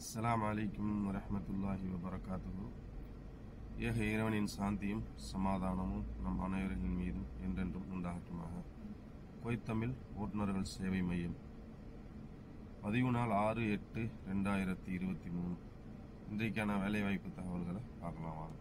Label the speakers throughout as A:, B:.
A: அஸ்ஸலாமு அலைக்கும் வரஹ்மத்துல்லாஹி வபரகாத்துஹு ஏக இறைவனின் சாந்தியும் சமாதானமும் நம் அனைவரின் மீதும் என்றென்றும் உண்டாகட்டுமாக குவைத் தமிழ் ஓட்டுநர்கள் சேவை மையம் பதிவு நாள் ஆறு எட்டு ரெண்டாயிரத்தி இருபத்தி மூணு இன்றைக்கான வேலைவாய்ப்பு தகவல்களை பார்க்கலாம் வாங்க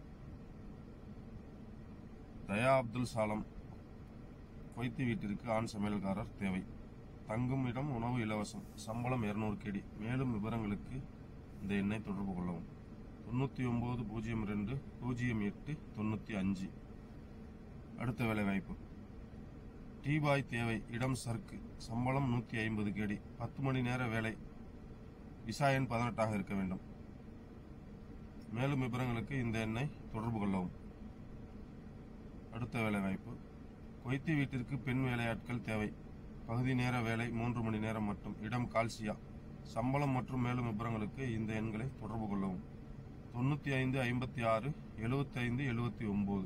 A: தயா அப்துல் சாலம் குவைத்து வீட்டிற்கு ஆண் சமையல்காரர் தேவை தங்கும் இடம் உணவு இலவசம் சம்பளம் இருநூறு கேடி மேலும் விவரங்களுக்கு இந்த எண்ணை தொடர்பு கொள்ளவும் தொண்ணூற்றி ஒம்பது பூஜ்ஜியம் ரெண்டு பூஜ்ஜியம் எட்டு தொண்ணூற்றி அஞ்சு அடுத்த வேலை வாய்ப்பு டீ பாய் தேவை இடம் சர்க்கு சம்பளம் நூற்றி ஐம்பது கேடி பத்து மணி நேர வேலை விசா எண் பதினெட்டாக இருக்க வேண்டும் மேலும் விவரங்களுக்கு இந்த எண்ணை தொடர்பு கொள்ளவும் அடுத்த வேலை வாய்ப்பு கொய்த்து வீட்டிற்கு பெண் வேலையாட்கள் தேவை பகுதி நேர வேலை மூன்று மணி நேரம் மட்டும் இடம் கால்சியா சம்பளம் மற்றும் மேலும் விவரங்களுக்கு இந்த எண்களை தொடர்பு கொள்ளவும் தொண்ணூற்றி ஐந்து ஐம்பத்தி ஆறு எழுபத்தி ஐந்து எழுபத்தி ஒம்பது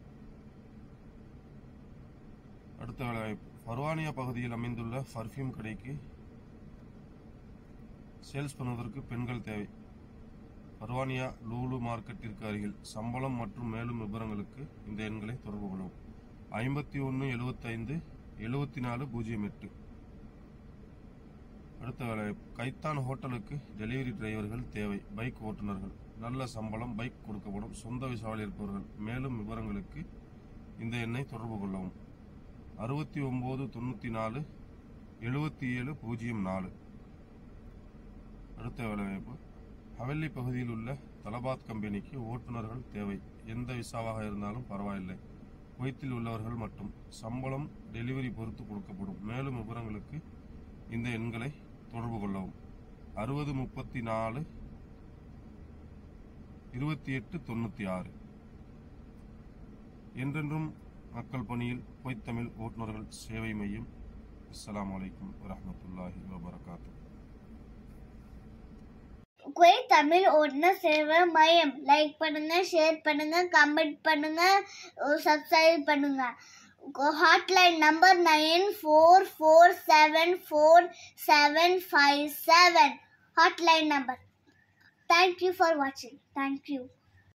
A: அடுத்த வேலைவாய்ப்பு பர்வானியா பகுதியில் அமைந்துள்ள பர்ஃப்யூம் கடைக்கு சேல்ஸ் பண்ணுவதற்கு பெண்கள் தேவை பர்வானியா லூலு மார்க்கெட்டிற்கு அருகில் சம்பளம் மற்றும் மேலும் விவரங்களுக்கு இந்த எண்களை தொடர்பு கொள்ளவும் ஐம்பத்தி ஒன்று எழுபத்தைந்து எழுபத்தி நாலு பூஜ்ஜியம் எட்டு அடுத்த வேலை கைத்தான் ஹோட்டலுக்கு டெலிவரி டிரைவர்கள் தேவை பைக் ஓட்டுநர்கள் நல்ல சம்பளம் பைக் கொடுக்கப்படும் சொந்த விசாவில் இருப்பவர்கள் மேலும் விவரங்களுக்கு இந்த எண்ணை தொடர்பு கொள்ளவும் அறுபத்தி ஒம்பது தொண்ணூற்றி நாலு எழுபத்தி ஏழு பூஜ்ஜியம் நாலு அடுத்த வேலைவாய்ப்பு ஹவல்லி பகுதியில் உள்ள தலபாத் கம்பெனிக்கு ஓட்டுநர்கள் தேவை எந்த விசாவாக இருந்தாலும் பரவாயில்லை குவைத்தில் உள்ளவர்கள் மட்டும் சம்பளம் டெலிவரி பொறுத்து கொடுக்கப்படும் மேலும் விவரங்களுக்கு இந்த எண்களை தொடர்பு கொள்ளவும் அறுபது முப்பத்தி நாலு இருபத்தி எட்டு தொண்ணூற்றி ஆறு என்றென்றும் மக்கள் பணியில் குவைத் தமிழ் ஓட்டுநர்கள் சேவை மையம் அஸ்ஸலாமு அலைக்கும் வரஹ்மத்துல்லாஹி வபரகாத்து
B: குவைத் தமிழ் ஓட்டுநர் சேவை மையம் லைக் பண்ணுங்க ஷேர் பண்ணுங்க கமெண்ட் பண்ணுங்க சப்ஸ்கிரைப் பண்ணுங்க hotline number nine four four seven four seven five seven hotline number thank you for வாட்சிங் தேங்க்யூ